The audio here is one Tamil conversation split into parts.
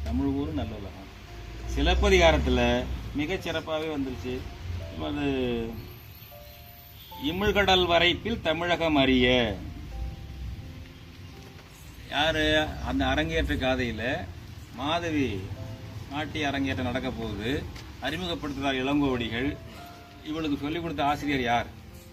தமிழ் ஊர் நல்ல உலகம் சிலப்பதிகாரத்தில் மிகச் சிறப்பாகவே வந்துருச்சு அது இமிழ்கடல் வரைப்பில் தமிழகம் அறிய யாரு அந்த அரங்கேற்ற காதையில மாதவி நாட்டிய அரங்கேற்றம் நடக்க போகுது அறிமுகப்படுத்துகிறார் இளங்கோவடிகள் இவளுக்கு சொல்லிக் கொடுத்த ஆசிரியர் யார்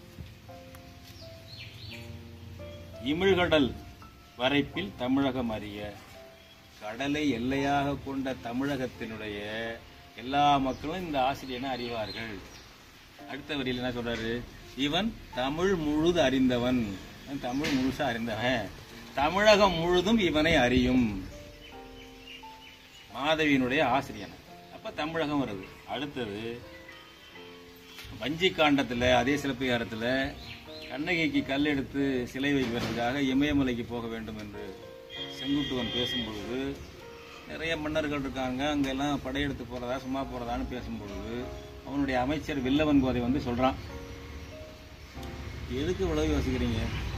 இமிழ்கடல் வரைப்பில் தமிழகம் அறிய கடலை எல்லையாக கொண்ட தமிழகத்தினுடைய எல்லா மக்களும் இந்த ஆசிரியனை அறிவார்கள் அடுத்த வரியில் என்ன சொல்றாரு இவன் தமிழ் முழுது அறிந்தவன் இவன் தமிழ் முழுசா அறிந்தவன் தமிழகம் முழுதும் இவனை அறியும் மாதவியினுடைய ஆசிரியன் அப்ப தமிழகம் வருது அடுத்தது வஞ்சி காண்டத்துல அதே சிலப்பதிகாரத்துல கண்ணகிக்கு கல் எடுத்து சிலை வைக்கிறதுக்காக இமயமலைக்கு போக வேண்டும் என்று செங்குட்டுவன் பேசும்பொழுது நிறைய மன்னர்கள் இருக்காங்க அங்கெல்லாம் படையெடுத்து போறதா சும்மா போறதான்னு பேசும்பொழுது அவனுடைய அமைச்சர் வில்லவன் கோதை வந்து சொல்றான் எதுக்கு இவ்வளவு யோசிக்கிறீங்க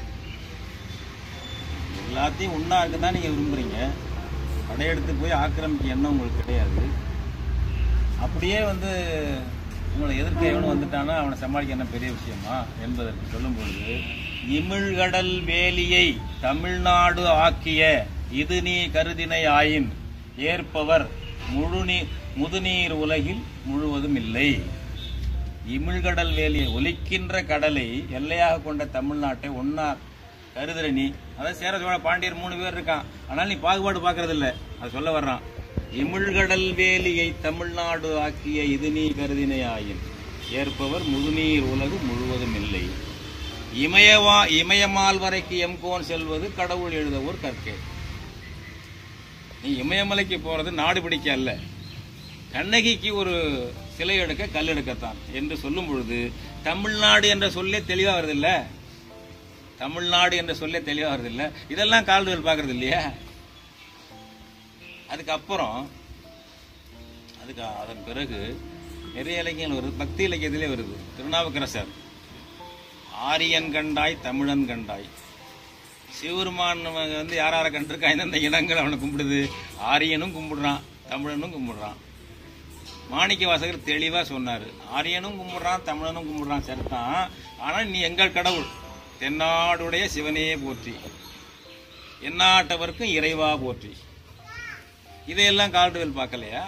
எல்லாத்தையும் உண்ணா தான் நீங்க விரும்புறீங்க படையெடுத்து போய் ஆக்கிரமிக்க எண்ணம் உங்களுக்கு கிடையாது அப்படியே வந்து உங்களை எதிர்க்க எவனும் வந்துட்டானா அவனை சமாளிக்க என்ன பெரிய விஷயமா என்பதற்கு சொல்லும்பொழுது இமிழ்கடல் வேலியை தமிழ்நாடு ஆக்கிய இது நீ கருதினை ஆயின் ஏற்பவர் முழுநீ முதுநீர் உலகில் முழுவதும் இல்லை இமிழ்கடல் வேலியை ஒலிக்கின்ற கடலை எல்லையாக கொண்ட தமிழ்நாட்டை ஒன்னா கருதுற நீ அதாவது சேர சோழ பாண்டியர் மூணு பேர் இருக்கான் ஆனால் நீ பாகுபாடு பார்க்கறது இல்ல அது சொல்ல வர்றான் இமிழ்கடல் வேலியை தமிழ்நாடு ஆக்கிய இது நீ கருதினை ஆயின் ஏற்பவர் முழுநீர் உலகு முழுவதும் இல்லை இமயவா இமயமால் வரைக்கு எம்கோன் செல்வது கடவுள் எழுதவோர் கற்கே நீ இமயமலைக்கு போறது நாடு பிடிக்க அல்ல கண்ணகிக்கு ஒரு சிலை எடுக்க கல் எடுக்கத்தான் என்று சொல்லும் பொழுது தமிழ்நாடு என்ற சொல்லே தெளிவா வருது இல்ல தமிழ்நாடு என்ற சொல்லே தெளிவா வருது இல்ல இதெல்லாம் கால்டுவல் பாக்குறது இல்லையா அதுக்கப்புறம் அதுக்கு அதன் பிறகு நிறைய இலக்கியங்கள் வருது பக்தி இலக்கியத்திலே வருது திருநாவுக்கரசர் ஆரியன் கண்டாய் தமிழன் கண்டாய் சிவருமான் வந்து யார் யாரை கண்டிருக்கா எந்தெந்த இனங்கள் அவனை கும்பிடுது ஆரியனும் கும்பிடுறான் தமிழனும் கும்பிடுறான் மாணிக்க வாசகர் தெளிவா சொன்னாரு ஆரியனும் கும்பிடுறான் தமிழனும் கும்பிடுறான் சரிதான் ஆனா நீ எங்கள் கடவுள் தென்னாடுடைய சிவனையே போற்றி எந்நாட்டவர்க்கும் இறைவா போற்றி இதையெல்லாம் கால்டுவெல் பார்க்கலையா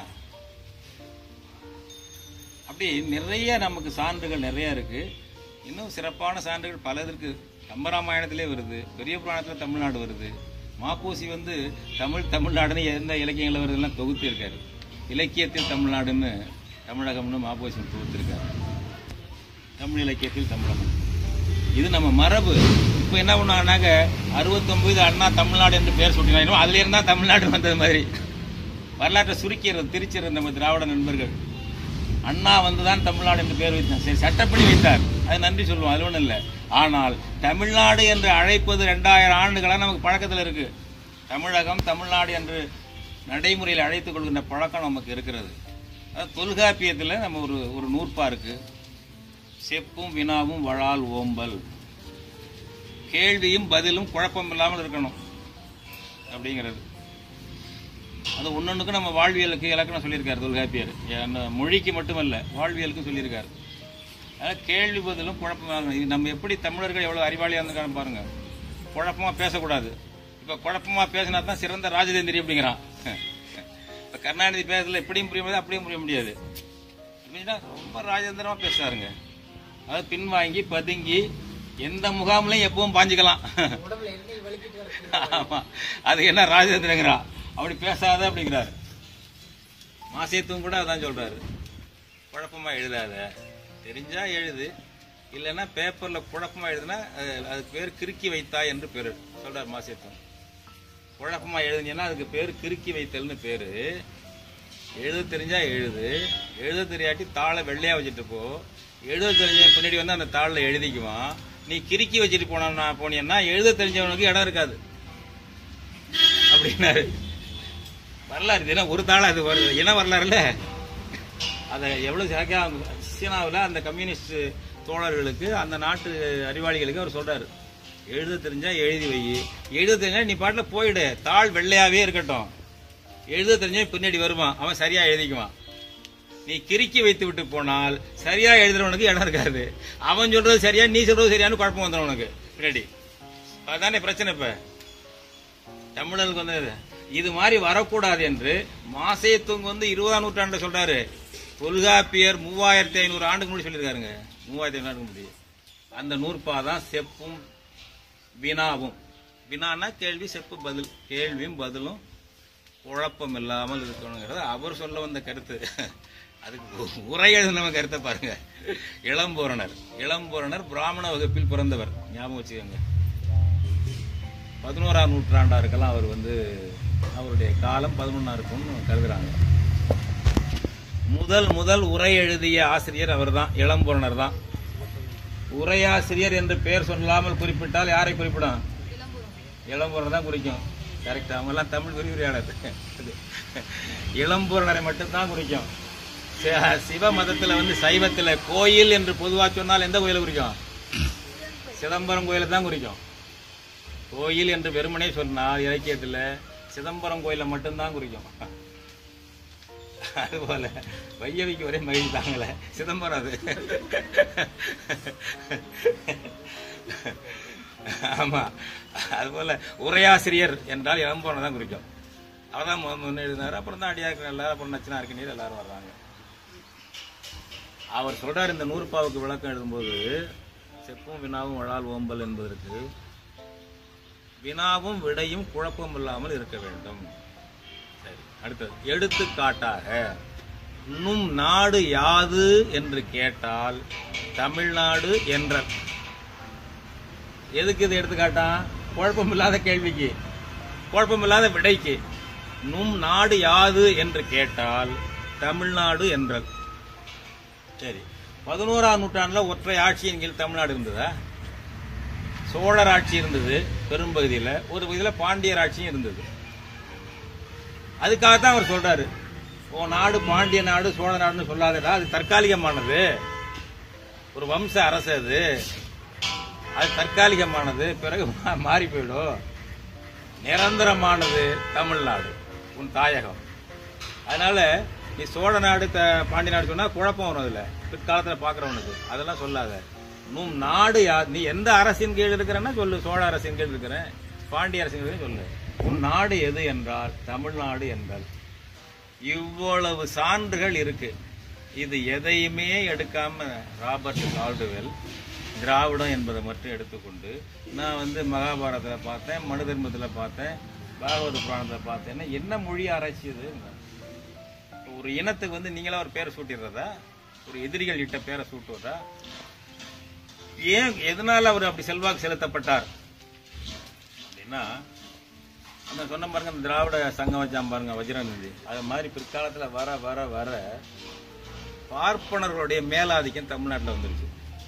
அப்படி நிறைய நமக்கு சான்றுகள் நிறைய இருக்கு இன்னும் சிறப்பான சான்றுகள் பலதற்கு கம்பராமாயணத்திலே வருது பெரிய புராணத்துல தமிழ்நாடு வருது மாப்போசி வந்து தமிழ் தமிழ்நாடுன்னு எந்த இலக்கியங்கள் வருதெல்லாம் தொகுத்து இருக்காரு இலக்கியத்தில் தமிழ்நாடுன்னு தமிழகம்னு மாப்போசி தொகுத்திருக்காரு தமிழ் இலக்கியத்தில் தமிழகம் இது நம்ம மரபு இப்போ என்ன பண்ணாங்கன்னாக்க அறுபத்தொன்பது அண்ணா தமிழ்நாடு என்று பேர் சொல்லினாங்க அதுல இருந்தா தமிழ்நாடு வந்தது மாதிரி வரலாற்றை சுருக்கிறது திருச்சிறது நம்ம திராவிட நண்பர்கள் அண்ணா வந்துதான் தமிழ்நாடு என்று பேர் வைத்தார் சரி சட்டப்படி வைத்தார் அது நன்றி சொல்லுவோம் அது ஒன்றும் இல்லை ஆனால் தமிழ்நாடு என்று அழைப்பது ரெண்டாயிரம் ஆண்டுகளாக நமக்கு பழக்கத்தில் இருக்கு தமிழகம் தமிழ்நாடு என்று நடைமுறையில் அழைத்துக் கொள்கின்ற பழக்கம் நமக்கு இருக்கிறது அதாவது தொல்காப்பியத்தில் நம்ம ஒரு ஒரு நூற்பா இருக்கு செப்பும் வினாவும் வழால் ஓம்பல் கேள்வியும் பதிலும் குழப்பம் இல்லாமல் இருக்கணும் அப்படிங்கிறது அது ஒன்னொன்றுக்கு நம்ம வாழ்வியலுக்கு இலக்கணம் சொல்லியிருக்காரு தொல்காப்பியர் என்ன மொழிக்கு மட்டுமல்ல வாழ்வியலுக்கும் சொல்லியிருக்காரு அதாவது கேள்வி பதிலும் குழப்பமாக இது நம்ம எப்படி தமிழர்கள் எவ்வளவு அறிவாளியாக இருந்திருக்காங்க பாருங்க குழப்பமா பேசக்கூடாது இப்ப குழப்பமா பேசினா தான் சிறந்த ராஜதந்திரி அப்படிங்கிறான் இப்ப கருணாநிதி பேசல எப்படியும் புரிய முடியாது அப்படியும் புரிய முடியாது எப்படின்னா ரொம்ப ராஜதந்திரமா பேசுறாருங்க அதாவது பின்வாங்கி பதுங்கி எந்த முகாம்லையும் எப்பவும் பாஞ்சுக்கலாம் உடம்புல எண்ணெய் வலிக்கிட்டு வரக்கூடிய ஆமா அது என்ன ராஜேந்திரங்கிறா அப்படி பேசாத அப்படிங்கிறாரு மாசியத்துவம் கூட அதான் சொல்றாரு குழப்பமா எழுதாத தெரிஞ்சா எழுது இல்லைன்னா பேப்பர்ல குழப்பமா எழுதுனா அது அதுக்கு பேர் கிறுக்கி வைத்தா என்று பேரு சொல்றாரு மாசியத்துவம் குழப்பமா எழுதுனீங்கன்னா அதுக்கு பேர் கிறுக்கி வைத்தல்னு பேரு எழுத தெரிஞ்சா எழுது எழுத தெரியாட்டி தாளை வெள்ளையா வச்சுட்டு போ எழுத தெரிஞ்ச பின்னாடி வந்து அந்த தாளில் எழுதிக்குவான் நீ கிறுக்கி வச்சுட்டு போனா போனீன்னா எழுத தெரிஞ்சவனுக்கு இடம் இருக்காது அப்படின்னாரு வரலாறு இது என்ன ஒரு தாளா அது வருது இன வரலாறுல அதை எவ்வளவு ஜாக்கியா சீனாவில் அந்த கம்யூனிஸ்ட் தோழர்களுக்கு அந்த நாட்டு அறிவாளிகளுக்கு அவர் சொல்றாரு எழுத தெரிஞ்சா எழுதி வை எழுத தெரிஞ்சா நீ பாட்டுல போயிடு தாள் வெள்ளையாவே இருக்கட்டும் எழுத தெரிஞ்சவன் பின்னாடி வருவான் அவன் சரியா எழுதிக்குவான் நீ கிறுக்கி வைத்து விட்டு போனால் சரியா எழுதுறவனுக்கு இடம் இருக்காது அவன் சொல்றது சரியா நீ சொல்றது சரியான்னு குழப்பம் வந்துடும் உனக்கு பின்னாடி அதுதானே பிரச்சனை இப்ப தமிழர்களுக்கு வந்து இது மாதிரி வரக்கூடாது என்று மாசேத்துவங்க வந்து இருபதாம் நூற்றாண்டு சொல்றாரு தொல்காப்பியர் மூவாயிரத்தி ஐநூறு ஆண்டுக்கு முன்னாடி சொல்லியிருக்காருங்க மூவாயிரத்தி ஐநூறு ஆண்டுக்கு முன்னாடி அந்த நூற்பா தான் செப்பும் வினாவும் வினானா கேள்வி செப்பு பதில் கேள்வியும் பதிலும் குழப்பம் இல்லாமல் இருக்கணுங்கிறது அவர் சொல்ல வந்த கருத்து அதுக்கு உரை எழுதினவன் கருத்தை பாருங்க இளம்பூரணர் இளம்பூரணர் பிராமண வகுப்பில் பிறந்தவர் ஞாபகம் வச்சுக்கோங்க பதினோராம் நூற்றாண்டா இருக்கலாம் அவர் வந்து அவருடைய காலம் பதினொன்னா இருக்கும்னு கருதுறாங்க முதல் முதல் உரை எழுதிய ஆசிரியர் அவர்தான் இளம்பூரணர் தான் உரையாசிரியர் என்று பெயர் சொல்லாமல் குறிப்பிட்டால் யாரை குறிப்பிடும் இளம்பூரணர் தான் குறிக்கும் கரெக்ட் அவங்க எல்லாம் தமிழ் விரிவுரையாளர் இளம்பூரணரை மட்டும்தான் குறிக்கும் சி- சிவ மதத்துல வந்து சைவத்துல கோயில் என்று பொதுவா சொன்னால் எந்த கோயிலை குறிக்கும் சிதம்பரம் கோயிலை தான் குறிக்கும் கோயில் என்று வெறுமனே சொன்னால் இலக்கியத்துல சிதம்பரம் கோயிலை மட்டும்தான் குறிக்கும் அதுபோல வையவிக்கு ஒரே மகிழ்ச்சி தாங்கல சிதம்பரம் அது ஆமா அதுபோல உரையாசிரியர் என்றால் இளம்பரம் தான் குறிக்கும் அவர் தான் முன்ன எழுதினார் அப்புறம் தான் அடியாருக்கு எல்லாரும் அப்புறம் நச்சினா இருக்கு நீர் எல்லாரும் வர்றாங்க அவர் சொல்றார் இந்த நூறுபாவுக்கு விளக்கம் எழுதும்போது செப்பும் வினாவும் வளால் ஓம்பல் என்பதற்கு வினாவும் விடையும் குழப்பம் இல்லாமல் இருக்க வேண்டும் சரி அடுத்தது எடுத்துக்காட்டாக நும் நாடு யாது என்று கேட்டால் தமிழ்நாடு என்ற எதுக்கு இது எடுத்துக்காட்டா குழப்பம் இல்லாத கேள்விக்கு குழப்பம் இல்லாத விடைக்கு நும் நாடு யாது என்று கேட்டால் தமிழ்நாடு என்றல் சரி பதினோராம் நூற்றாண்டுல ஒற்றை ஆட்சியின் கீழ் தமிழ்நாடு இருந்ததா சோழர் ஆட்சி இருந்தது பெரும்பகுதியில ஒரு பகுதியில பாண்டியர் ஆட்சியும் இருந்தது அதுக்காகத்தான் அவர் சொல்றாரு ஓ நாடு பாண்டிய நாடு சோழ நாடுன்னு சொல்லாதடா அது தற்காலிகமானது ஒரு வம்ச அரசு அது அது தற்காலிகமானது பிறகு மா- மாறி போயிடும் நிரந்தரமானது தமிழ்நாடு உன் தாயகம் அதனால நீ சோழ நாடு த- பாண்டிய நாடு சொன்னா குழப்பம் வரும் அதுல பிற்காலத்துல பாக்குறவனுக்கு அதெல்லாம் சொல்லாத உன் நாடு யா நீ எந்த அரசின் கீழ் இருக்கிறன்னா சொல்லு சோழ அரசின் கீழ் இருக்கிறேன் பாண்டிய அரசின் கீழ் சொல்லு உன் நாடு எது என்றால் தமிழ்நாடு என்றால் இவ்வளவு சான்றுகள் இருக்கு இது எதையுமே எடுக்காம ராபர்ட் கால்டுவெல் திராவிடம் என்பதை மட்டும் எடுத்துக்கொண்டு நான் வந்து மகாபாரதத்தில் பார்த்தேன் மனு தர்மத்தில் பார்த்தேன் பாகவத புராணத்தில் பார்த்தேன்னா என்ன மொழி ஆராய்ச்சி இது ஒரு இனத்துக்கு வந்து நீங்களா ஒரு பேரை சூட்டிடுறதா ஒரு எதிரிகள் இட்ட பேரை சூட்டுவதா ஏன் எதனால அவர் அப்படி செல்வாக்கு செலுத்தப்பட்டார் அப்படின்னா அந்த சொன்ன பாருங்க இந்த திராவிட சங்கம் வச்சான் பாருங்க வஜ்ரநிதி அது மாதிரி பிற்காலத்துல வர வர வர பார்ப்பனர்களுடைய மேலாதிக்கம் தமிழ்நாட்டுல வந்துருச்சு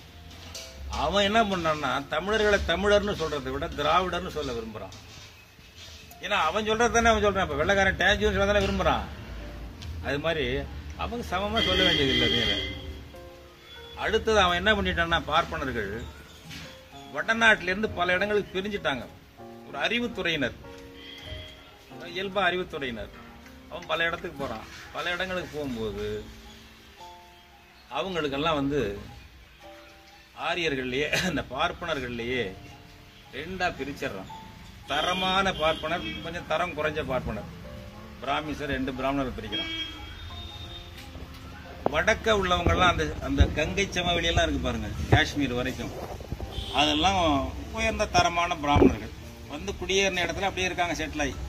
அவன் என்ன பண்ணான்னா தமிழர்களை தமிழர்னு சொல்றதை விட திராவிடர்னு சொல்ல விரும்புறான் ஏன்னா அவன் சொல்றது தானே அவன் சொல்றான் இப்ப வெள்ளக்காரன் டேஜுன்னு சொல்ல தானே விரும்புறான் அது மாதிரி அவங்க சமமா சொல்ல வேண்டியது இல்லை நீங்க அடுத்தது அவன் என்ன பண்ணிட்டான்னா பார்ப்பனர்கள் வடநாட்டில இருந்து பல இடங்களுக்கு பிரிஞ்சுட்டாங்க ஒரு அறிவுத்துறையினர் இயல்பா அறிவுத்துறையினர் அவன் பல இடத்துக்கு போறான் பல இடங்களுக்கு போகும்போது அவங்களுக்கெல்லாம் வந்து ஆரியர்கள்லயே அந்த பார்ப்பனர்கள்லயே ரெண்டா பிரிச்சிடுறான் தரமான பார்ப்பனர் கொஞ்சம் தரம் குறைஞ்ச பார்ப்பனர் பிராமிசர் ரெண்டு பிராமணர் பிரிக்கிறான் வடக்க உள்ளவங்கெல்லாம் அந்த அந்த கங்கை சமவெளி எல்லாம் இருக்கு பாருங்க காஷ்மீர் வரைக்கும் அதெல்லாம் உயர்ந்த தரமான பிராமணர்கள் வந்து குடியேறின இடத்துல அப்படியே இருக்காங்க செட்டில் ஆகி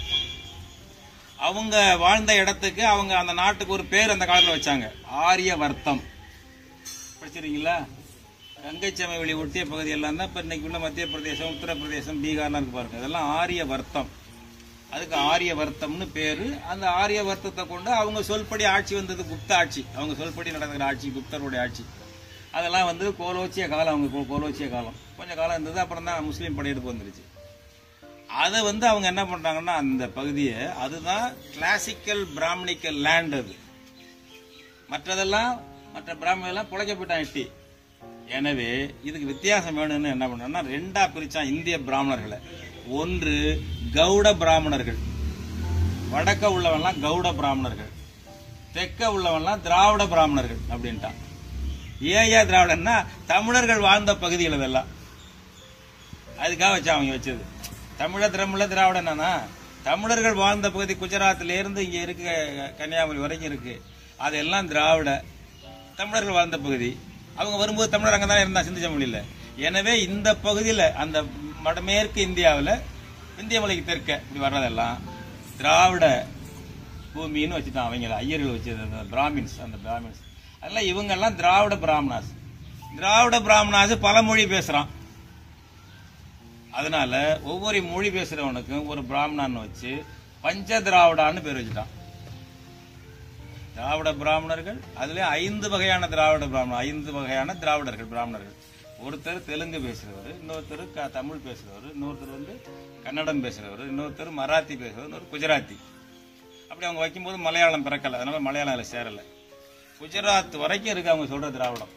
அவங்க வாழ்ந்த இடத்துக்கு அவங்க அந்த நாட்டுக்கு ஒரு பேர் அந்த காலத்துல வச்சாங்க ஆரிய வர்த்தம் படிச்சிருக்கீங்களா கங்கை சமவெளி ஒட்டிய பகுதி எல்லாம் தான் இப்ப இன்னைக்கு உள்ள மத்திய பிரதேசம் உத்தரப்பிரதேசம் பீகார்லாம் இருக்கு பாருங்க இதெல்லாம் ஆரிய வர்த்தம் அதுக்கு ஆரிய வர்த்தம்னு பேரு அந்த ஆரிய வர்த்தத்தை கொண்டு அவங்க சொல்படி ஆட்சி வந்தது குப்த ஆட்சி அவங்க சொல்படி நடக்கிற ஆட்சி குப்தருடைய ஆட்சி அதெல்லாம் வந்து கோலோச்சிய காலம் அவங்க கோ- கோலோச்சிய காலம் கொஞ்சம் காலம் இருந்தது அப்புறம் தான் முஸ்லீம் படையெடுப்பு வந்துருச்சு அதை வந்து அவங்க என்ன பண்றாங்கன்னா அந்த பகுதியை அதுதான் கிளாசிக்கல் பிராமணிக்கல் லேண்ட் அது மற்றதெல்லாம் மற்ற பிராமணர் எல்லாம் புழைக்க போயிட்டான் எட்டி எனவே இதுக்கு வித்தியாசம் வேணும்னு என்ன பண்ணா ரெண்டா பிரிச்சான் இந்திய பிராமணர்களை ஒன்று கவுட பிராமணர்கள் வடக்க உள்ளவன்லாம் கவுட பிராமணர்கள் தெற்க உள்ளவன்லாம் திராவிட பிராமணர்கள் அப்படின்ட்டான் ஏன் ஏன் திராவிடன்னா தமிழர்கள் வாழ்ந்த பகுதிகள் இதெல்லாம் அதுக்காக வச்சு அவங்க வச்சது தமிழ திரமிழ திராவிடனா தமிழர்கள் வாழ்ந்த பகுதி குஜராத்ல இருந்து இங்க இருக்கு கன்னியாகுமரி வரைக்கும் இருக்கு அதெல்லாம் திராவிட தமிழர்கள் வாழ்ந்த பகுதி அவங்க வரும்போது தமிழர் அங்கதான் இருந்தா சிந்திச்ச மொழியில எனவே இந்த பகுதியில அந்த வடமேற்கு இந்தியாவுல இந்திய மலைக்கு தெற்க இப்படி வர்றதெல்லாம் திராவிட பூமின்னு வச்சுட்டான் அவங்க ஐயர்கள் வச்சது அந்த பிராமின்ஸ் அந்த பிராமின்ஸ் அதெல்லாம் இவங்க எல்லாம் திராவிட பிராமணாஸ் திராவிட பிராமணாஸ் பல மொழி பேசுறான் அதனால ஒவ்வொரு மொழி பேசுறவனுக்கும் ஒரு பிராமணான்னு வச்சு பஞ்ச திராவிடான்னு பேர் வச்சுட்டான் திராவிட பிராமணர்கள் அதுல ஐந்து வகையான திராவிட பிராமணர் ஐந்து வகையான திராவிடர்கள் பிராமணர்கள் ஒருத்தர் தெலுங்கு பேசுறவர் இன்னொருத்தர் க- தமிழ் பேசுறவர் இன்னொருத்தர் வந்து கன்னடம் பேசுறவர் இன்னொருத்தர் மராத்தி பேசுறவர் இன்னொரு குஜராத்தி அப்படி அவங்க வைக்கும்போது மலையாளம் பிறக்கல அதனால மலையாளம் அதுல சேரல குஜராத் வரைக்கும் இருக்கு அவங்க சொல்ற திராவிடம்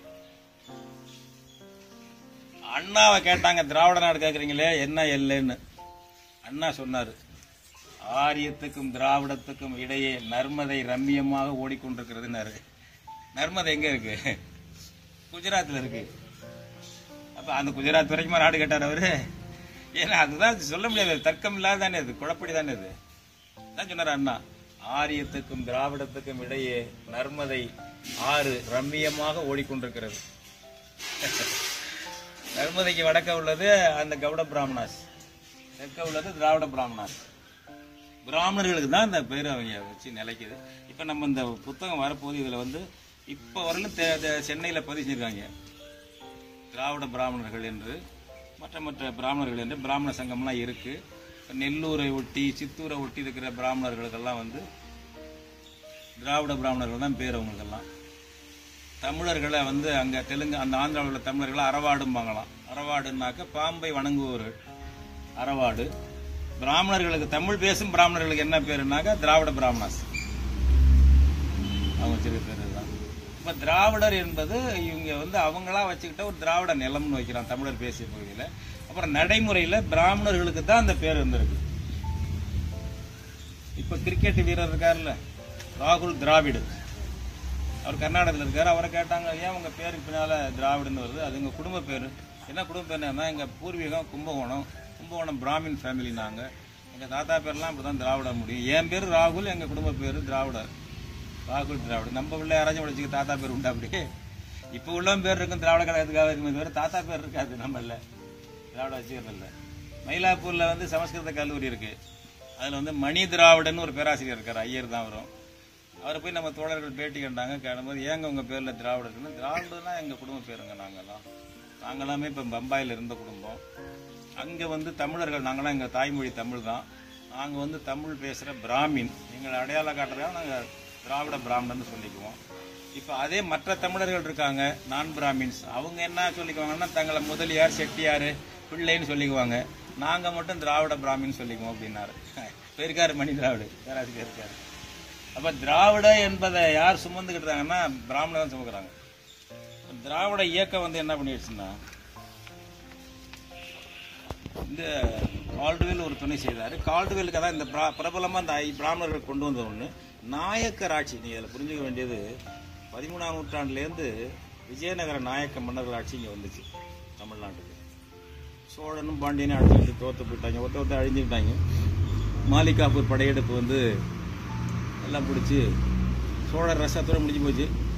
அண்ணாவை கேட்டாங்க திராவிட நாடு கேக்குறீங்களே என்ன எல்லைன்னு அண்ணா சொன்னாரு ஆரியத்துக்கும் திராவிடத்துக்கும் இடையே நர்மதை ரம்மியமாக ஓடிக்கொண்டிருக்கிறதுனாரு நர்மதை எங்க இருக்கு குஜராத்ல இருக்கு அப்ப அந்த குஜராத் வரைக்குமா நாடு கேட்டார் அவரு ஏன்னா அதுதான் சொல்ல முடியாது தர்க்கம் இல்லாத தானே இது குழப்படி தானே இது தான் சொன்னார் அண்ணா ஆரியத்துக்கும் திராவிடத்துக்கும் இடையே நர்மதை ஆறு ரம்மியமாக ஓடிக்கொண்டிருக்கிறது நர்மதைக்கு வடக்க உள்ளது அந்த கவுட பிராமணாஸ் தெற்க உள்ளது திராவிட பிராமணாஸ் பிராமணர்களுக்கு தான் அந்த பேர் அவங்க வச்சு நிலைக்குது இப்ப நம்ம இந்த புத்தகம் வரப்போது இதுல வந்து இப்ப வரலும் தே- தே- சென்னையில பதிவு செஞ்சிருக்காங்க திராவிட பிராமணர்கள் என்று மற்ற மற்ற பிராமணர்கள் என்று பிராமண சங்கம்லாம் இருக்கு இப்ப நெல்லூரை ஒட்டி சித்தூரை ஒட்டி இருக்கிற பிராமணர்களுக்கெல்லாம் வந்து திராவிட பிராமணர்கள் தான் பேர் அவங்களுக்கெல்லாம் தமிழர்களை வந்து அங்க தெலுங்கு அந்த ஆந்திராவில் உள்ள தமிழர்களை அரவாடும்பாங்களாம் அரவாடுனாக்க பாம்பை வணங்குபவர்கள் அரவாடு பிராமணர்களுக்கு தமிழ் பேசும் பிராமணர்களுக்கு என்ன பேருனாக்கா திராவிட பிராமணாஸ் அவங்க வச்சிருக்க பேர் இதுதான் இப்ப திராவிடர் என்பது இவங்க வந்து அவங்களா வச்சுக்கிட்ட ஒரு திராவிட நிலம்னு வைக்கிறான் தமிழர் பேசிய பகுதியில அப்புறம் நடைமுறையில பிராமணர்களுக்கு தான் அந்த பேர் இருந்திருக்கு இப்ப கிரிக்கெட் வீரர் இருக்காருல்ல ராகுல் திராவிடு அவர் கர்நாடகத்தில் இருக்காரு அவரை கேட்டாங்க ஏன் உங்க பேருக்கு பின்னால திராவிடன்னு வருது அது எங்க குடும்ப பேரு என்ன குடும்ப பேருன்னா எங்க பூர்வீகம் கும்பகோணம் கும்பகோணம் பிராமின் ஃபேமிலி நாங்க எங்க தாத்தா பேர்லாம் அப்படிதான் திராவிட முடியும் என் பேரு ராகுல் எங்க குடும்ப பேரு திராவிடர் ராகுல் திராவிட நம்ம உள்ள யாராச்சும் படிச்சுக்க தாத்தா பேர் உண்டா அப்படி இப்ப உள்ளவன் பேர் இருக்கும் திராவிட கழகத்துக்காக இருக்குமே தவிர தாத்தா பேர் இருக்காது நம்மள திராவிட வச்சுக்கிறது இல்ல மயிலாப்பூர்ல வந்து சமஸ்கிருத கல்லூரி இருக்கு அதுல வந்து மணி திராவிடன்னு ஒரு பேராசிரியர் இருக்காரு ஐயர் தான் வரும் அவரை போய் நம்ம தோழர்கள் பேட்டி கண்டாங்க கேடும்போது ஏங்க உங்க பேர்ல திராவிடர்னு திராவிடர்னா எங்க குடும்ப பேருங்க நாங்கெல்லாம் நாங்களாமே இப்ப பம்பாயில இருந்த குடும்பம் அங்க வந்து தமிழர்கள் நாங்களாம் எங்க தாய்மொழி தமிழ் தான் நாங்க வந்து தமிழ் பேசுற பிராமின் எங்களை அடையாளம் காட்டுறதா நாங்க திராவிட பிராமணன் சொல்லிக்குவோம் இப்ப அதே மற்ற தமிழர்கள் இருக்காங்க நான் பிராமின்ஸ் அவங்க என்ன சொல்லிக்குவாங்கன்னா தங்களை முதலியார் செட்டியார் பிள்ளைன்னு சொல்லிக்குவாங்க நாங்க மட்டும் திராவிட பிராமின் சொல்லிக்குவோம் அப்படின்னாரு போயிருக்காரு மணி திராவிடு பேராசிரியர் இருக்காரு அப்ப திராவிட என்பதை யார் சுமந்துக்கிட்டாங்கன்னா பிராமணர் தான் சுமக்கிறாங்க திராவிட இயக்கம் வந்து என்ன பண்ணிடுச்சுன்னா இந்த கால்டுவேல் ஒரு துணை செய்தாரு கால்டுவேலுக்கு தான் இந்த பிரா- பிரபலமா இந்த ஐ- பிராமணர்கள் கொண்டு வந்த ஒண்ணு நாயக்கர் ஆட்சி நீ அதில் புரிஞ்சுக்க வேண்டியது பதிமூணாம் நூற்றாண்டுல இருந்து விஜயநகர நாயக்க மன்னர்கள் ஆட்சி இங்க வந்துச்சு தமிழ்நாட்டுக்கு சோழனும் பாண்டியனும் அடிச்சுட்டு தோத்து போயிட்டாங்க ஒருத்த ஒருத்த அழிஞ்சுக்கிட்டாங்க மாலிகாப்பூர் படையெடுப்பு வந்து எல்லாம் பிடிச்சி சோழர் ரசத்தோட முடிஞ்சு போச்சு